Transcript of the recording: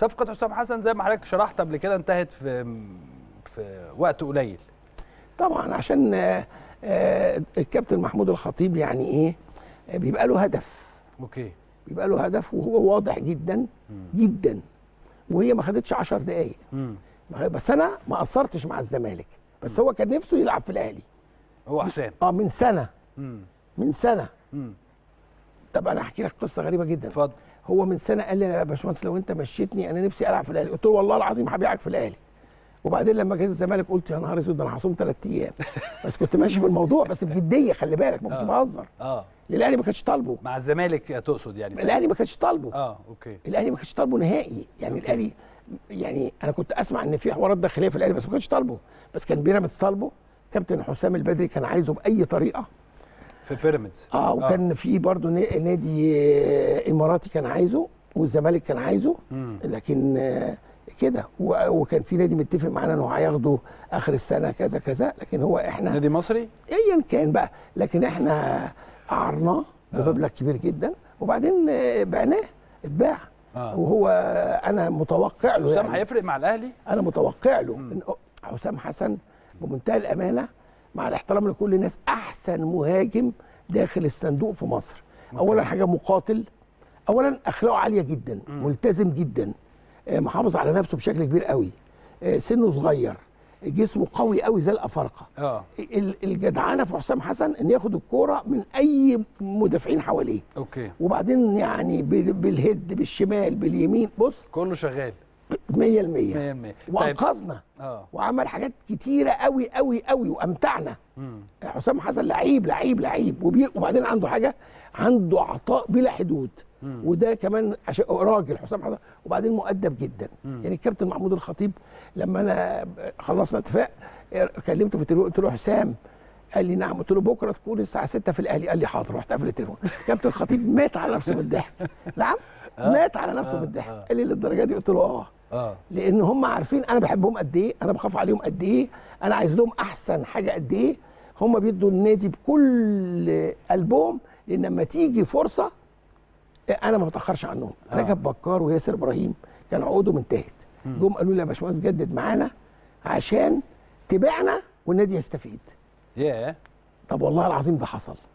صفقه حسام حسن زي ما حضرتك شرحت قبل كده انتهت في في وقت قليل طبعا عشان آه، آه، الكابتن محمود الخطيب يعني ايه آه، بيبقى له هدف اوكي بيبقى له هدف وهو واضح جدا جدا وهي ما خدتش 10 دقائق امم بس انا ما قصرتش مع الزمالك بس هو كان نفسه يلعب في الاهلي هو حسام اه من سنه امم من سنه امم طب انا احكي لك قصه غريبه جدا اتفضل هو من سنه قال لي يا باشمهندس لو انت مشيتني انا نفسي العب في الاهلي قلت له والله العظيم هبيعك في الاهلي وبعدين لما جه الزمالك قلت يا نهار اسود ده انا هصوم ثلاث ايام بس كنت ماشي في الموضوع بس بجديه خلي بالك ما كنتش آه. بهزر اه الاهلي ما كانش طالبه مع الزمالك تقصد يعني الاهلي ما كانش طالبه اه اوكي الاهلي ما كانش طالبه نهائي يعني أوكي. الاهلي يعني انا كنت اسمع ان في حوارات داخليه في الاهلي بس ما كانش طالبه بس كان بيراميدز طالبه كابتن حسام البدري كان عايزه باي طريقه في بيراميدز اه وكان في برضه نا- نادي آه، اماراتي كان عايزه والزمالك كان عايزه مم. لكن آه، كده و- وكان في نادي متفق معانا انه هياخده اخر السنه كذا كذا لكن هو احنا نادي مصري ايا كان بقى لكن احنا قعرناه بمبلغ كبير جدا وبعدين آه، بعناه اتباع آه. وهو انا متوقع له حسام يعني هيفرق مع الاهلي انا متوقع له ان حسام حسن بمنتهى الامانه مع الاحترام لكل الناس احسن مهاجم داخل الصندوق في مصر اولا حاجه مقاتل اولا اخلاقه عاليه جدا ملتزم جدا آه، محافظ على نفسه بشكل كبير قوي آه، سنه صغير جسمه قوي قوي زي الافارقه اه ال- الجدعانه في حسام حسن ان ياخد الكوره من اي مدافعين حواليه اوكي وبعدين يعني بال- بالهيد بالشمال باليمين بص كله شغال 100% 100% طيب وانقذنا اه وعمل حاجات كتيره قوي قوي قوي وامتعنا مم. حسام حسن لعيب لعيب لعيب وبي... وبعدين عنده حاجه عنده عطاء بلا حدود وده كمان عشان راجل حسام حسن وبعدين مؤدب جدا يعني الكابتن محمود الخطيب لما انا خلصنا اتفاق كلمته في التليفون قلت له حسام قال لي نعم قلت له بكره تكون الساعه 6 في الاهلي قال لي حاضر رحت قافل التليفون كابتن الخطيب مات على نفسه من الضحك نعم مات على نفسه من الضحك قال لي للدرجه دي قلت له اه اه لان هم عارفين انا بحبهم قد ايه انا بخاف عليهم قد ايه انا عايز لهم احسن حاجه قد ايه هم بيدوا النادي بكل قلبهم لان لما تيجي فرصه انا ما بتاخرش عنهم آه. رجب بكار وياسر ابراهيم كان عقودهم انتهت جم قالوا لي يا باشمهندس جدد معانا عشان تبيعنا والنادي يستفيد ياه طب والله العظيم ده حصل